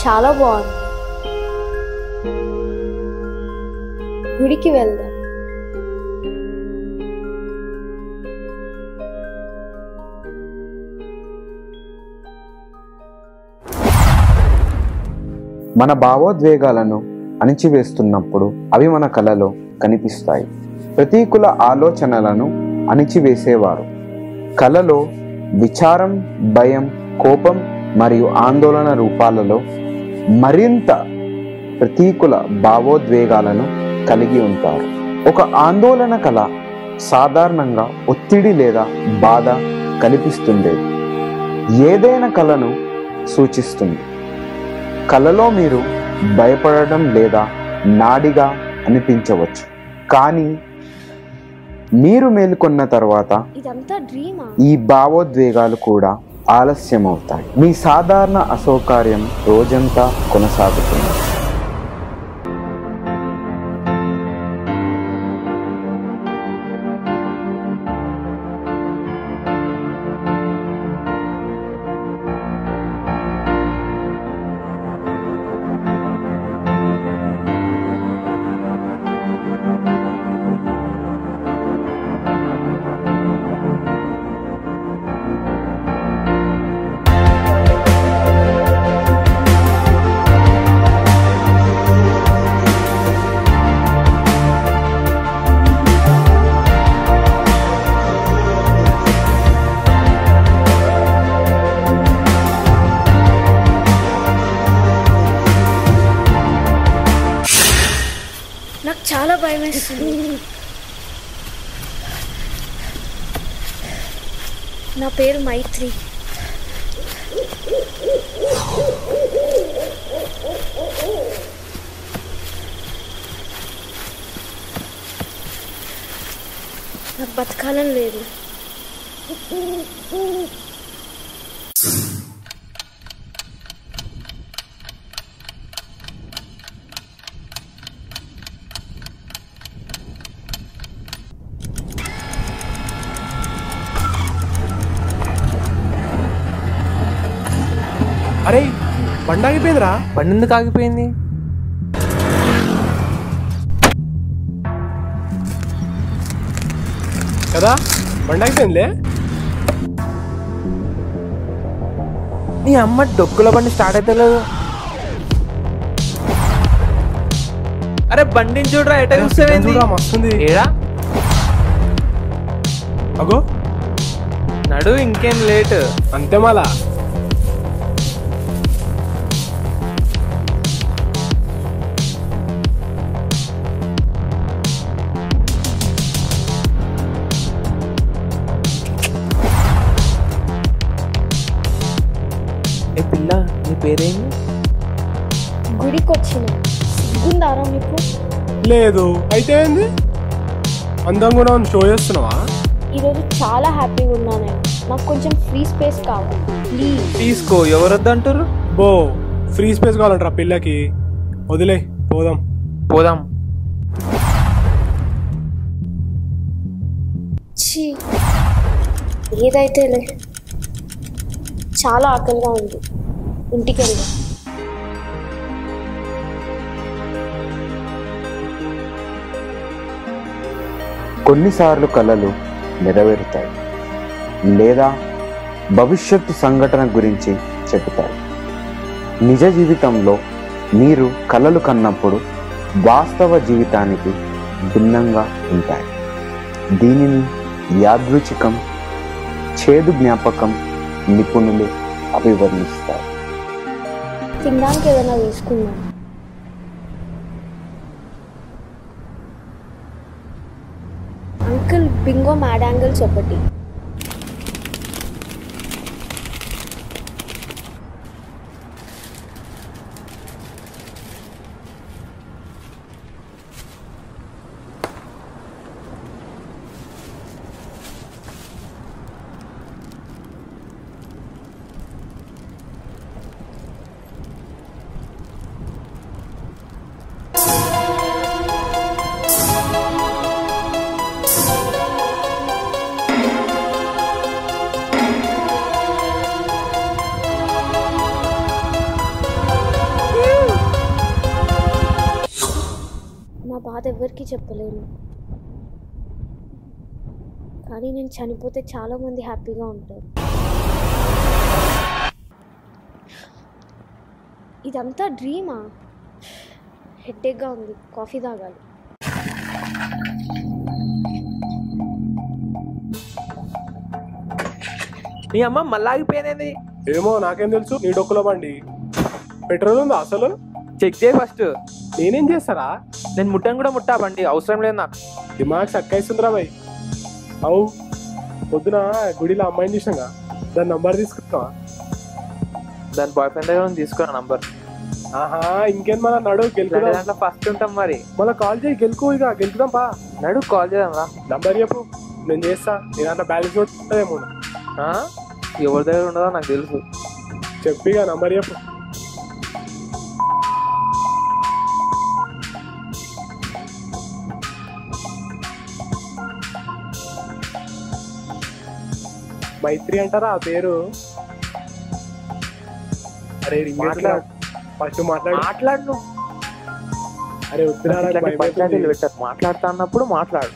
చాలా బాగుంది గుడికి వెళ్దాం మన భావోద్వేగాలను అణిచివేస్తున్నప్పుడు అవి మన కలలో కనిపిస్తాయి ప్రతీకుల ఆలోచనలను అణిచివేసేవారు కలలో విచారం భయం కోపం మరియు ఆందోళన రూపాలలో మరింత ప్రతీకుల భావోద్వేగాలను కలిగి ఉంటారు ఒక ఆందోళన కళ సాధారణంగా ఒత్తిడి లేదా బాధ కల్పిస్తుండేది ఏదైనా కళను సూచిస్తుంది కలలో మీరు భయపడడం లేదా నాడిగా అనిపించవచ్చు కానీ మీరు మేలుకొన్న తర్వాత ఇదంతా డ్రీమా ఈ భావోద్వేగాలు కూడా ఆలస్యమవుతాయి మీ సాధారణ అసౌకర్యం రోజంతా కొనసాగుతుంది నాకు చాలా భయం వేస్తుంది నా పేరు మైత్రి నాకు బతకాలని లేదు అరే బండి ఆగిపోయిందిరా బండి ఎందుకు ఆగిపోయింది కదా బండి ఆగిపోయిందిలే నీ అమ్మ డొక్కుల బండి స్టార్ట్ అయితే లేదు అరే బండిని చూడరా ఎట చూస్తావేంది చూడరా, మస్తుంది ఏడా అగో నడు ఇంకేం లేట్ అంతే మళ్ళా ఏ పిల్ల నీ పేరేంది గుడికి వచ్చిన సిగ్గుందారా నీకు లేదు అయితే ఏంది అందంగా కూడా షో చేస్తున్నావా ఈరోజు చాలా హ్యాపీగా ఉన్నా నేను నాకు కొంచెం ఫ్రీ స్పేస్ కావాలి ప్లీజ్ తీసుకో ఎవరొద్దంటారు బో ఫ్రీ స్పేస్ కావాలంటారా పిల్లకి వదిలే పోదాం పోదాం ఛీ ఏదైతేలే చాలా ఆకలిగా ఉంది ఇంటికి వెళ్దాం కొన్నిసార్లు కళలు నెరవేరుతాయి లేదా భవిష్యత్తు సంఘటన గురించి చెబుతాయి నిజ జీవితంలో మీరు కలలు కన్నప్పుడు వాస్తవ జీవితానికి భిన్నంగా ఉంటాయి దీనిని యాదృచ్ఛికం చేదు జ్ఞాపకం నిపుణులు అభివర్ణిస్తారు తినడానికి ఏదైనా తీసుకుందాం అంకుల్ బింగో మ్యాడ్ యాంగిల్స్ ఒకటి బాధ ఎవరికి చెప్పలేను కానీ నేను చనిపోతే చాలామంది హ్యాపీగా ఉంటారు ఇదంతా డ్రీమా హెడ్ఏక్గా ఉంది కాఫీ తాగాలి నీ అమ్మ మళ్ళీ ఆగిపోయినది ఏమో నాకేం తెలుసు నీ డొక్కుల బండి పెట్రోల్ ఉందా అసలు చెక్ చేయి ఫస్ట్ నేనేం చేస్తారా నేను ముట్టను కూడా ముట్టా బండి అవసరం లేదు నాకు దిమాగ్ సక్కైస్తుందిరా భయ్ అవు పొద్దున గుడిలో అమ్మాయిని చూసినాగా దాని నంబర్ తీసుకున్నావా దాని బాయ్ ఫ్రెండ్ దగ్గర నుంచి తీసుకున్నా నంబర్ ఆహా ఇంకేం మన నడు గెలుకుదాం దాంట్లో ఫస్ట్ ఉంటాం మరి మళ్ళీ కాల్ చేయి గెలుకు ఇక గెలుకుదాం పా నడు కాల్ చేద్దాం రా నంబర్ చెప్పు నేను చేస్తా నీ దాంట్లో బ్యాలెన్స్ కూడా ఉంటుందేమో ఆ? ఎవరి దగ్గర ఉండదో నాకు తెలుసు చెప్పి ఇక నంబర్ చెప్పు మైత్రి అంటారా ఆ పేరు అరే మాట్లాడు. ఫస్ట్ మాట్లాడు మాట్లాడు నువ్వు అరే ఉత్తరాలకు ఇట్లాంటి భయమవుతుంది. పంచాయతీలు పెట్టారు మాట్లాడుతా అన్నప్పుడు మాట్లాడు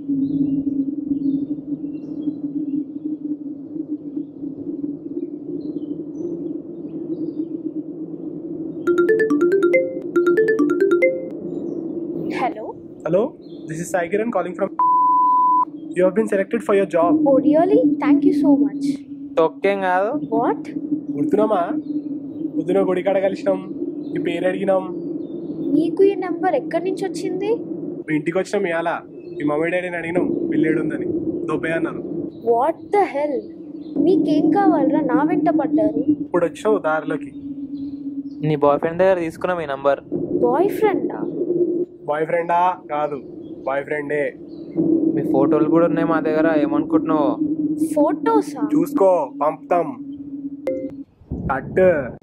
hello hello this is Sai Kiran calling from you have been selected for your job oh really thank you so much తొక్కేం కాదు వాట్ గుర్తున్నామా పొద్దున గుడికాడ కలిసినాం ఈ పేరు అడిగినాం మీకు ఈ నెంబర్ ఎక్కడి నుంచి వచ్చింది మీ ఇంటికి వచ్చినాం ఇవాళ మీ మమ్మీ డాడీని అడిగినాం పెళ్ళేడు ఉందని దొబ్బే అన్నారు వాట్ ద హెల్ మీకేం కావాలరా నా వెంట పడ్డారు ఇప్పుడు వచ్చినావు దారిలోకి నీ బాయ్ ఫ్రెండ్ దగ్గర తీసుకున్నాం ఈ నంబర్ బాయ్ ఫ్రెండా బాయ్ ఫ్రెండా కాదు బాయ్ ఫ్రెండే మీ ఫోటోలు కూడా ఉన్నాయి మా దగ్గర ఏమనుకుంటున్నావు ఫోటోసా చూసుకో పంపుతాం కట్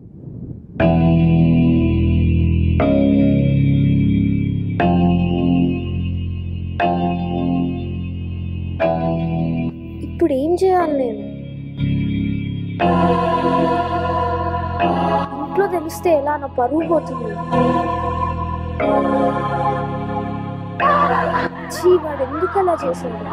ఇప్పుడు ఏం చేయాలి నేను ఇంట్లో తెలిస్తే ఎలా నా పరువు పోతుంది ఛీ, వాడు ఎందుకు అలా చేశాడు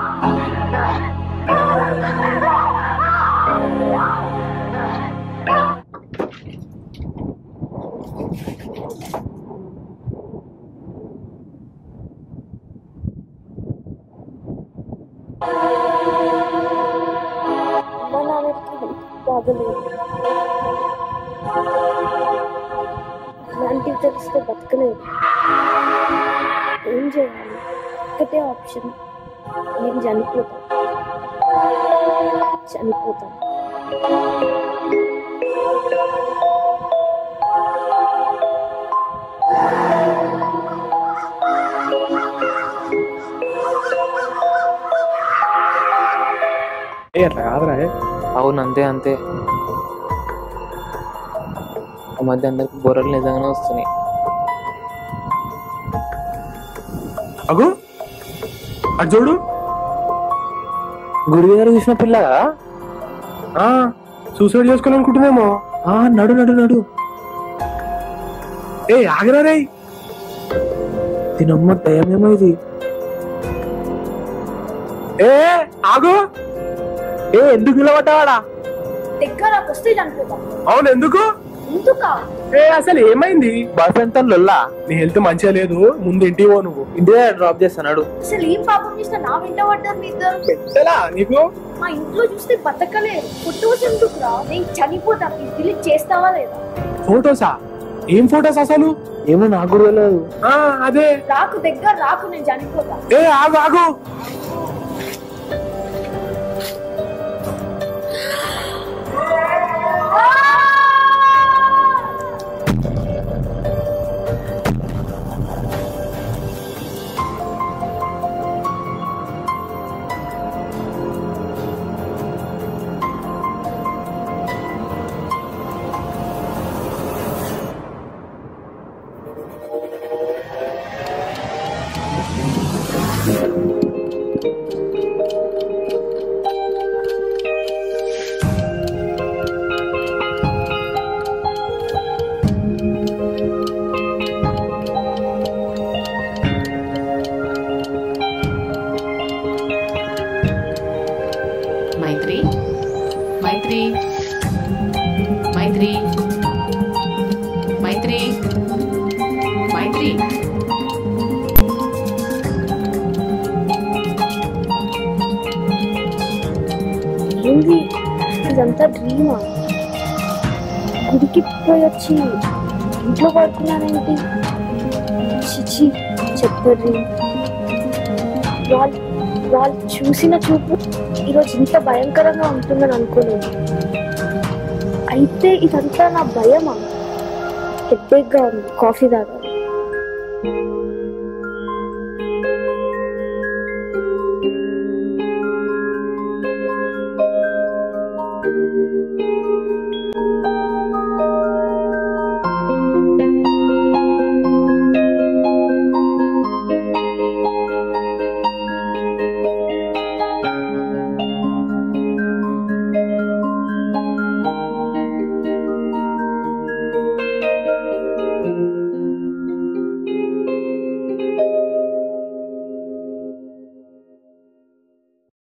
అమ్మ నాన్నకి హెల్త్ బాగలేదు ఇలాంటివి తెలిస్తే బతకలేదు ఏం చేయాలి ఒకటే ఆప్షన్ నేను చనిపోతాను చనిపోతాను ఏ అట్లా కాదురా ఏ. అవును అంతే అంతే ఆ మధ్య అందరికి బొర్రలు నిజంగానే వస్తున్నాయి అగు అటు చూడు గుడి దగ్గర చూసిన పిల్ల కదా ఆ సూసైడ్ చేసుకోవాలనుకుంటుందేమో ఆ, నడు నడు నడు ఏ ఆగరా రే దీనమ్మ దయమేమో ఇది ఏ ఆగు ఏ ఎందుకు నిలబడ్డావాడా దగ్గర వస్తే చనిపోతాను అవును ఎందుకు ఎందుకా ఏ అసలు ఏమైంది బాయ్ ఫ్రెండ్ తో లొల్లా నీ హెల్త్ మంచిగా లేదు ముందు ఇంటికి పో నువ్వు ఇంటి దగ్గర డ్రాప్ చేస్తున్నాడు అసలు ఏం పాపం చేసినా నా వెంట పడ్డారు మీ ఇద్దరు పెట్టలా నీకు మా ఇంట్లో చూస్తే బతకలేరు ఫొటోస్ ఎందుకురా నేను చనిపోతా ప్లీజ్ డిలీట్ చేస్తావా లేదా ఫోటోసా ఏం ఫోటోస్ అసలు ఏమో నాకు కూడా తెలియదు ఆ అదే రాకు దగ్గర రాకు నేను చనిపోతా ఏ ఆగు ఆగు మైత్రి మైత్రి మైత్రి మైత్రి మైత్రి ఏంది ఇదంతా డ్రీమా గుడికి పోయి వచ్చి ఇంట్లో పడుకున్నానేంటి చిచి చెత్త డ్రీమ్ వాళ్ళు వాళ్ళు చూసిన చూపు ఈరోజు ఇంత భయంకరంగా ఉంటుందని అనుకోలేదు అయితే ఇదంతా నా భయమా హెడ్ఏక్గా ఉంది కాఫీ తాగాలి